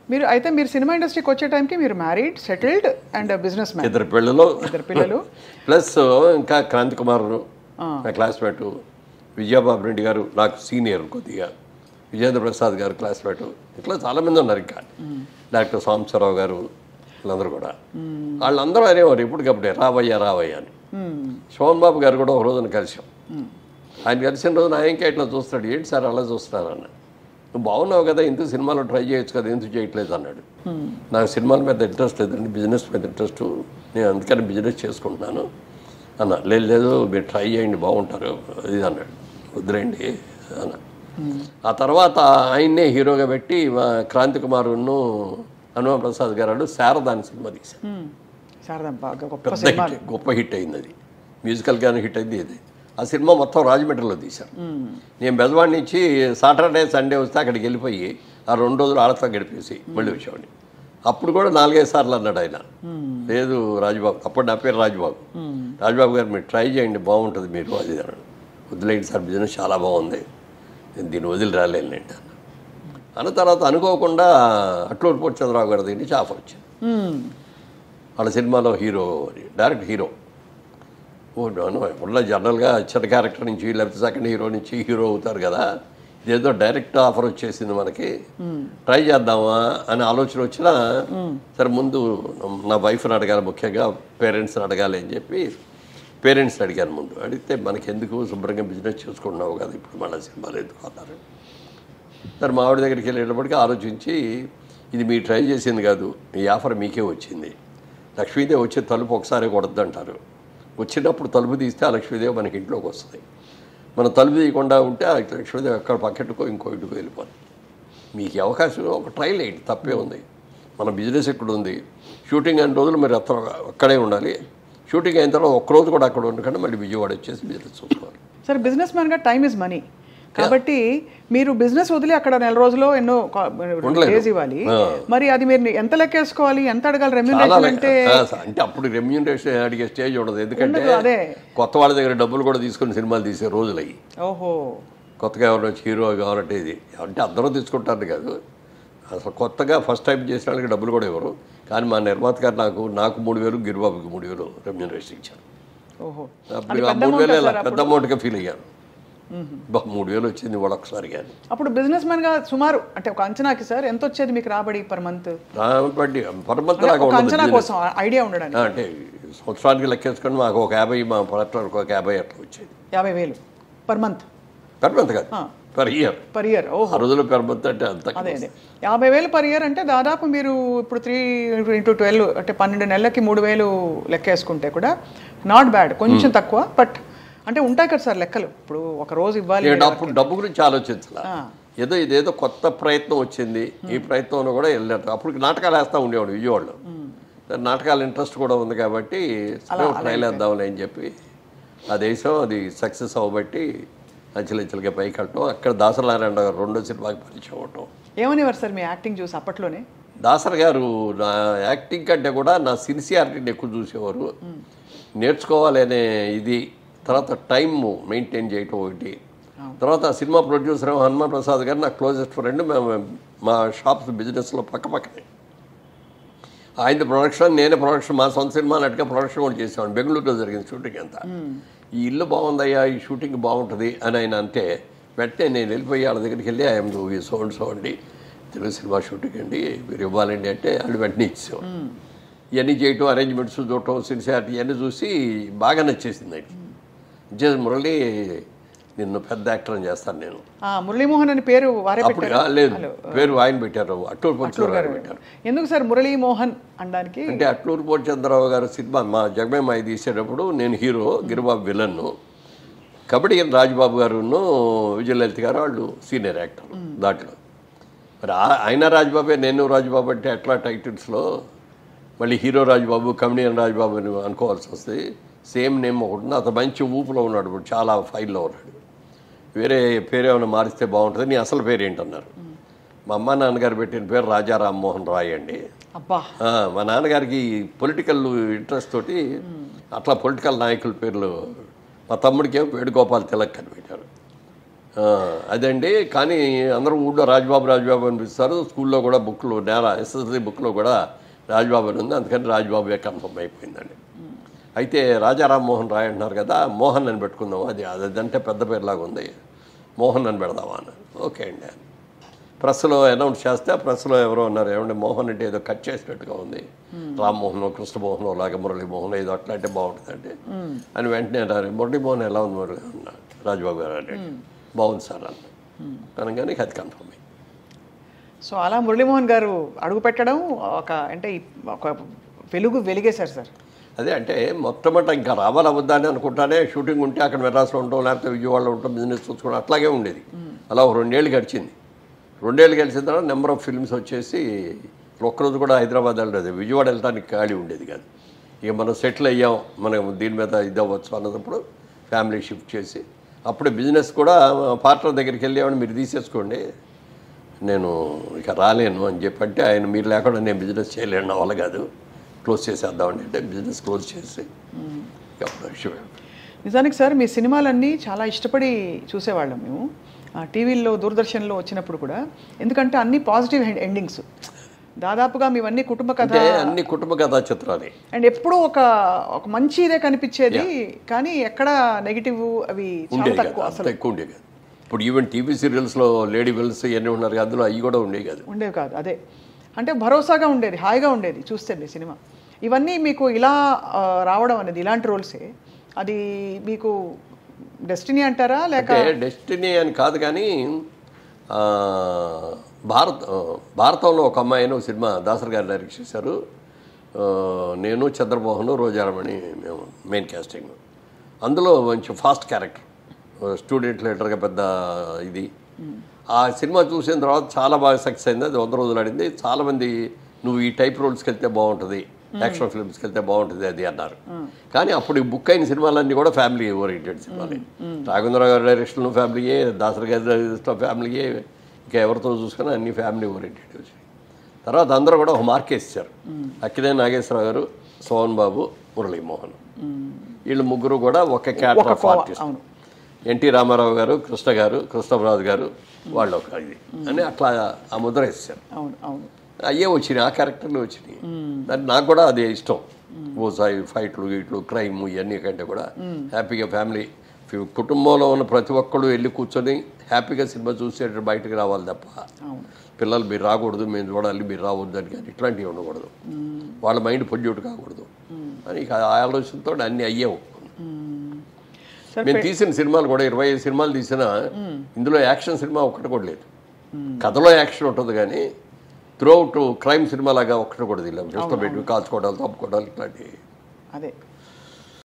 మీరు అయితే మీరు సినిమా ఇండస్ట్రీకి వచ్చే టైంకి మీరు married settled and business man ఇద్దరు పిల్లలు ఇద్దరు పిల్లలు ప్లస్ ఇంకా క్రాంతి కుమార్ నా క్లాస్మేట్ విజయబాబు రెడ్డి గారు నాకు సీనియర్ కొద్దిగా విజేంద్ర ప్రసాద్ గారు క్లాస్మేట్ ఇట్లా చాలామంది ఉన్నారు ఇంకా డాక్టర్ సాంబశివరావు గారు వీళ్ళందరూ కూడా వాళ్ళందరూ అనేవారు ఇప్పటికప్పుడే రావయ్యా రావయ్యా అని శోభన్ బాబు గారు కూడా ఒక రోజున కలిసాం ఆయన కలిసిన రోజున ఆయన ఇంకా ఇట్లా చూస్తాడు ఏంటి సార్ అలా చూస్తున్నారు అన్న నువ్వు బాగున్నావు కదా ఎందుకు సినిమాలో ట్రై చేయొచ్చు కదా ఎందుకు చేయట్లేదు అన్నాడు నాకు సినిమాల మీద ఇంట్రెస్ట్ లేదండి బిజినెస్ మీద ఇంట్రెస్ట్ నేను అందుకని బిజినెస్ చేసుకుంటున్నాను అన్న లేదు లేదు మీరు ట్రై చేయండి బాగుంటారు అది అన్నాడు వద్దులేండి అన్న ఆ తర్వాత ఆయన్నే హీరోగా పెట్టి మా క్రాంతి కుమారును హనుమ ప్రసాద్ గారు శారదా అని సినిమా తీశారు శారదా బాగా గొప్ప పెద్ద సినిమా హిట్ గొప్ప హిట్ అయింది అది మ్యూజికల్గానే హిట్ అయింది ఇది ఆ సినిమా మొత్తం రాజమండ్రిలో తీశారు నేను బెజవాడి నుంచి సాటర్డే సండే వస్తే అక్కడికి వెళ్ళిపోయి ఆ రెండు రోజులు ఆడతా గడిపేసి మళ్ళీ వచ్చేవాడిని అప్పుడు కూడా నాలుగైదు సార్లు అన్నాడు ఆయన లేదు రాజబాబు అప్పుడు నా పేరు రాజబాబు రాజబాబు గారు మీరు ట్రై చేయండి బాగుంటుంది మీరు అది ఇది అన్నాడు వదిలేండి సార్ బిజినెస్ చాలా బాగుంది నేను దీన్ని వదిలి రాలేనులేండి అన్న అన్న తర్వాత అనుకోకుండా అట్లూరు పూర్చంద్రరావు గారి దగ్గర నుంచి ఆఫర్ వచ్చింది వాళ్ళ సినిమాలో హీరో అని డైరెక్ట్ హీరో ఓ నన్ను ఉన్న జనరల్గా చిన్న క్యారెక్టర్ నుంచి లేకపోతే సెకండ్ హీరో నుంచి హీరో అవుతారు కదా ఇదేదో డైరెక్ట్ ఆఫర్ వచ్చేసింది మనకి ట్రై చేద్దామా అనే ఆలోచన వచ్చినా సరే ముందు నా వైఫ్ని అడగాలి ముఖ్యంగా పేరెంట్స్ని అడగాలి అని చెప్పి పేరెంట్స్ని అడిగాను ముందు అడిగితే మనకి ఎందుకు శుభ్రంగా బిజినెస్ చేసుకుంటున్నావు కదా ఇప్పుడు మళ్ళీ సినిమాలు ఎందుకు అన్నారు సరే మా ఆవిడ దగ్గరికి వెళ్ళేటప్పటికి ఆలోచించి ఇది మీరు ట్రై చేసింది కాదు ఈ ఆఫర్ మీకే వచ్చింది లక్ష్మీదేవి వచ్చే తలుపు ఒకసారి కొడద్దంటారు వచ్చినప్పుడు తలుపు తీస్తే ఆ లక్ష్మీదేవి మనకి ఇంట్లోకి వస్తుంది మనం తలుపు తీయకుండా ఉంటే ఆ లక్ష్మీదేవి ఎక్కడ పక్కెట్టుకో ఇంకో ఇంటికి వెళ్ళిపోతుంది మీకు ఈ అవకాశం ఒక ట్రైల్ వేయండి తప్పే ఉంది మన బిజినెస్ ఇక్కడ ఉంది షూటింగ్ అయిన రోజులు మీరు అక్కడ అక్కడే ఉండాలి షూటింగ్ అయిన తర్వాత ఒక్కరోజు కూడా అక్కడ ఉండకుండా మళ్ళీ విజయవాడ వచ్చేసి బిజినెస్ చూసుకోవాలి సరే బిజినెస్ మ్యాన్ గా టైం ఇస్ మనీ కాబట్టి మీరు బిజినెస్ వదిలి అక్కడ నెల రోజులు ఎన్నో ఉండలేదు. డేస్ ఇవ్వాలి ఆ. మరి అది మీరు ఎంత లెక్కేసుకోవాలి ఎంత అడగాలి చాలా రెమ్యూనరేషన్ లెక్క. అంటే ఆ, అంటే అప్పుడు రెమ్యూనరేషన్ అడిగే స్టేజ్ ఉండదు ఎందుకంటే ఉండదు, అదే. కొత్త వాళ్ళ దగ్గర డబ్బులు కూడా తీసుకొని సినిమాలు తీసే రోజులు అయ్యి ఓహో కొత్తగా ఎవరు వచ్చి హీరో కావాలంటే ఇది అంటే అందరూ తీసుకుంటారు కాదు అసలు కొత్తగా ఫస్ట్ టైం చేసిన వాళ్ళకి డబ్బులు కూడా ఇవ్వరు కానీ మా నిర్మాత గారు నాకు నాకు మూడు వేలు గిరిబాబుకి మూడు వేలు రెమ్యూనరేషన్ ఇచ్చారు ఓహో అప్పుడు ఆ మూడు వేలు ఇలా పెద్ద అమౌంట్గా ఫీల్ అయ్యాను బా మూడు వేలు వచ్చింది వాళ్ళు ఒకసారి కానీ అప్పుడు బిజినెస్ మ్యాన్ గా సుమారు అంటే ఒక అంచనాకి సార్ ఎంత వచ్చేది మీకు రాబడి పర్ మంత్ రాబట్టి పరమంత లాగా ఒక ఉండదు అంచనా business. కోసం ఐడియా ఉండడానికి ఆ, అంటే సంవత్సరానికి లెక్కేసుకొని మాకు ఒక యాభై మా ప్రొడక్టర్కి ఒక యాభై అట్లా వచ్చేది యాభై వేలు పర్ మంత్ పెర్ మంత్ కాదు పర్ ఇయర్ పర్ ఇయర్ ఓహో ఆ రోజుల్లో పెర్ మంత్ అంటే అంత అదే అదే యాభై వేలు పర్ ఇయర్ అంటే దాదాపు మీరు ఇప్పుడు త్రీ ఇంటూ ట్వెల్వ్ అంటే పన్నెండు నెలలకి మూడు వేలు లెక్కేసుకుంటే కూడా నాట్ బ్యాడ్ కొంచెం తక్కువ బట్ అంటే ఉంటాయి కదా సార్ లెక్కలు ఇప్పుడు ఒక రోజు ఇవ్వాలి నేను అప్పుడు డబ్బు గురించి ఆలోచించాల ఏదో ఇదేదో కొత్త ప్రయత్నం వచ్చింది ఈ ప్రయత్నంలో కూడా వెళ్ళారు అప్పుడు నాటకాలు వేస్తూ ఉండేవాడు విజయవాడలో సరే, నాటకాల ఇంట్రెస్ట్ కూడా ఉంది కాబట్టి సరే ట్రైల్ వేద్దాంలే అని చెప్పి ఆ దేశం అది సక్సెస్ అవ్వబట్టి అంచెలంచెలుగా పైకి వెళ్ళటం అక్కడ దాసనారాయణ గారు రెండో సినిమాకి పరిచయం అవటం ఏమనేవారు సార్ మీ యాక్టింగ్ చూసి అప్పట్లోనే దాసర్ గారు నా యాక్టింగ్ కంటే కూడా నా సిన్సియారిటీని ఎక్కువ చూసేవారు నేర్చుకోవాలి అనే ఇది తర్వాత టైం మెయింటైన్ చేయటం ఒకటి తర్వాత ఆ సినిమా ప్రొడ్యూసర్ హనుమాన్ ప్రసాద్ గారు నా క్లోజెస్ట్ ఫ్రెండ్ మేము మా షాప్స్ బిజినెస్లో పక్క పక్కనే ఆయన ప్రొడక్షన్ నేనే ప్రొడక్షన్ మా సొంత సినిమా నటుగా ప్రొడక్షన్ కూడా చేసేవాడిని బెంగళూరులో జరిగింది షూటింగ్ అంతా ఈ ఇల్లు బాగుందయ్యా ఈ షూటింగ్ బాగుంటుంది అని ఆయన అంటే వెంటనే నేను వెళ్ళిపోయి వాళ్ళ దగ్గరికి వెళ్ళి ఐఎమ్ సో అండ్ సో అండి తెలుగు సినిమా షూటింగ్ అండి మీరు ఇవ్వాలండి అంటే వాళ్ళు వెంటనే ఇచ్చేవాడు ఇవన్నీ చేయటం అరేంజ్మెంట్స్ చూడటం సిన్సియారిటీ ఇవన్నీ చూసి బాగా నచ్చేసింది ఆయనకి ఇచ్చేసి మురళి నిన్ను పెద్ద యాక్టర్ అని చేస్తాను నేను ఆ, మురళీమోహన్ అని పేరు వారే అప్పుడు పెట్టారు ఆ, లేదు పేరు ఆయన పెట్టారు అట్టూరు పొంచూరు గారు పెట్టారు ఎందుకు సార్ మురళీమోహన్ అనడానికి అంటే అట్లూరు పోచంద్రరావు గారు సినిమా మా జగమేమాయి తీసేటప్పుడు నేను హీరో గిరిబాబు విలన్ను కబడ్డీ రాజబాబు గారును విజయలలిత గారు వాళ్ళు సీనియర్ యాక్టర్ దాంట్లో మరి ఆ- ఆయన రాజబాబే నేను రాజబాబు అంటే ఎట్లా టైటిల్స్లో మళ్ళీ హీరో రాజబాబు కమెడియన్ రాజబాబు అని అనుకోవాల్సి వస్తుంది సేమ్ నేమ్ ఒకటి ఉంది అతను మంచి ఊపులో ఉన్నాడు ఇప్పుడు చాలా ఫైల్లో ఉన్నాడు వేరే పేరు ఏమైనా మారిస్తే బాగుంటుంది నీ అసలు పేరు ఏంటన్నారు మా అమ్మ నాన్నగారు పెట్టిన పేరు రాజా రామ్మోహన్ రాయ్ అండి అబ్బా ఆ, మా నాన్నగారికి పొలిటికల్ ఇంట్రెస్ట్ తోటి అట్లా పొలిటికల్ నాయకుల పేర్లు మా తమ్ముడికి ఏమో వేణుగోపాల్ తిలక్ అని పెట్టారు ఆ, అదండి కానీ అందరూ ఊళ్ళో రాజ్బాబు రాజ్బాబు అని పిలుస్తారు స్కూల్లో కూడా బుక్లు నేల ఎస్ఎస్సి బుక్లో కూడా రాజ్బాబు అని ఉంది అందుకని రాజ్బాబుయే కన్ఫర్మ్ అయిపోయిందండి అయితే రాజా రామ్మోహన్ రాయ్ అంటున్నారు కదా మోహన్ అని పెట్టుకుందాం అది అదంటే పెద్ద పేరులాగా ఉంది మోహన్ అని పెడదామా అని ఓకే అండి అని ప్రెస్లో అనౌన్స్ చేస్తే ఆ ప్రెస్లో ఎవరో ఉన్నారు ఏమంటే మోహన్ అంటే ఏదో కట్ చేసినట్టుగా ఉంది రామ్మోహన్ కృష్ణమోహన్ లాగా మురళీమోహన్ ఏదో అట్లా అంటే బాగుంటుందండి అని వెంటనే అన్నారు మురళీమోహన్ ఎలా ఉంది మురళి అన్నాడు రాజబాబు గారు అంటే బాగుంది సార్ అన్న అనగానే అది కన్ఫర్మ్ అయింది సో అలా మురళీమోహన్ గారు అడుగు పెట్టడం ఒక అంటే ఈ- ఒక వెలుగు వెలిగేశారు సార్ అదే అంటే మొట్టమొదట ఇంకా రావాలా వద్దా అని అనుకుంటానే షూటింగ్ ఉంటే అక్కడ మెడ్రాస్లో ఉంటాం లేకపోతే విజయవాడలో ఉంటాం బిజినెస్ చూసుకోవడం అట్లాగే ఉండేది అలా ఒక రెండేళ్ళు గడిచింది రెండేళ్ళు గడిచిన తర్వాత నెంబర్ ఆఫ్ ఫిల్మ్స్ వచ్చేసి ఒక్కరోజు కూడా హైదరాబాద్ వెళ్ళలేదు విజయవాడ వెళ్ళడానికి ఖాళీ ఉండేది కాదు ఇక మనం సెటిల్ అయ్యాం మనం దీని మీద ఇది అవ్వచ్చు అన్నప్పుడు ఫ్యామిలీ షిఫ్ట్ చేసి అప్పుడు బిజినెస్ కూడా పార్ట్నర్ దగ్గరికి వెళ్ళామని మీరు తీసేసుకోండి నేను ఇక రాలేను అని చెప్పంటే ఆయన మీరు లేకుండా నేను బిజినెస్ చేయలేను నా వల్ల కాదు క్లోజ్ చేసేద్దామని అంటే బిజినెస్ క్లోజ్ చేసి ఇక అప్పుడు విషయం నిజానికి సార్ మీ సినిమాలన్నీ చాలా ఇష్టపడి చూసేవాళ్ళం మేము ఆ, టీవీల్లో దూరదర్శన్లో వచ్చినప్పుడు కూడా ఎందుకంటే అన్ని పాజిటివ్ ఎండింగ్స్ దాదాపుగా మీవన్నీ కుటుంబ కథ అంటే అన్ని కుటుంబ కథా చిత్రాలే అండ్ ఎప్పుడూ ఒక ఒక మంచి ఇదే కనిపించేది కానీ ఎక్కడ నెగిటివ్ అవి చాలా ఉండేది తక్కువ కాదు అంత ఎక్కువ ఉండేది కాదు ఇప్పుడు ఈవెన్ టీవీ సీరియల్స్లో లేడీ విల్స్ ఇవన్నీ ఉన్నారు కదా అందులో అవి కూడా ఉండేవి కాదు ఉండేవి కాదు అదే అంటే భరోసాగా ఉండేది హాయిగా ఉండేది చూస్తే మీ సినిమా ఇవన్నీ మీకు ఇలా ఆ, రావడం అనేది ఇలాంటి రోల్సే అది మీకు డెస్టినీ అంటారా లేక అంటే డెస్టినీ అని కాదు కానీ ఆ, భారత్ ఆ, భారతంలో ఒక అమ్మాయిని ఒక సినిమా దాసర్ గారు డైరెక్ట్ చేశారు ఆ, నేను చంద్రమోహన్ రోజారమణి మేము మెయిన్ క్యాస్టింగ్ అందులో మంచి ఫాస్ట్ క్యారెక్టర్ స్టూడెంట్ లీడర్గా పెద్ద ఇది ఆ సినిమా చూసిన తర్వాత చాలా బాగా సక్సెస్ అయింది అది వంద రోజులు ఆడింది చాలామంది నువ్వు ఈ టైప్ రోల్స్కి వెళ్తే బాగుంటుంది యాక్షన్ ఫిల్మ్స్కి వెళ్తే బాగుంటుంది అది అన్నారు కానీ అప్పుడు ఈ బుక్ అయిన సినిమాలన్నీ కూడా ఫ్యామిలీ ఓరియంటెడ్ సినిమాలే రాఘవేంద్రరావు గారి డైరెక్షన్ ఫ్యామిలీయే దాసరి గారి డైరెక్షన్ ఫ్యామిలీయే ఇంకా ఎవరితో చూసుకున్నా అన్ని ఫ్యామిలీ ఓరియంటెడ్ వచ్చాయి తర్వాత అందరూ కూడా ఒక మార్క్ వేసారు అక్కినే నాగేశ్వరరావు గారు సోహన్ బాబు మురళీమోహన్ వీళ్ళు ముగ్గురు కూడా ఒక క్యాటర్ ఆఫ్ ఆర్టిస్ట్ అవును ఎన్టీ రామారావు గారు కృష్ణ గారు కృష్ణరాజు గారు వాళ్ళు ఒక ఇది అని అట్లా ఆ ముద్ర వేసారు అవును అవును అయ్యే వచ్చినాయి ఆ క్యారెక్టర్లు వచ్చినాయి దాన్ని నాకు కూడా అదే ఇష్టం ఓ సాయి ఫైట్లు గీట్లు క్రైమ్ ఇవన్నీ కంటే కూడా హ్యాపీగా ఫ్యామిలీ కుటుంబంలో ఉన్న ప్రతి ఒక్కళ్ళు వెళ్ళి కూర్చొని హ్యాపీగా సినిమా చూసేటట్టు బయటకు రావాలి తప్ప అవును పిల్లలు మీరు రాకూడదు మేము చూడాలి మీరు రావద్దు అని కానీ ఇట్లాంటివి ఉండకూడదు వాళ్ళ మైండ్ పొల్యూట్ కాకూడదు అని ఇక ఆ ఆలోచనతో అన్నీ అయ్యావు సార్ మేము తీసిన సినిమాలు కూడా ఇరవై ఐదు సినిమాలు తీసినా ఇందులో యాక్షన్ సినిమా ఒక్కటి కూడా లేదు కథలో యాక్షన్ ఉంటుంది కానీ త్రూఅవుట్ క్రైమ్ సినిమా లాగా ఒక్కటి కూడా తెలియదు ఇష్టం పెట్టి కాల్చుకోవడాలు తప్పుకోవడాలు ఇట్లాంటివి అదే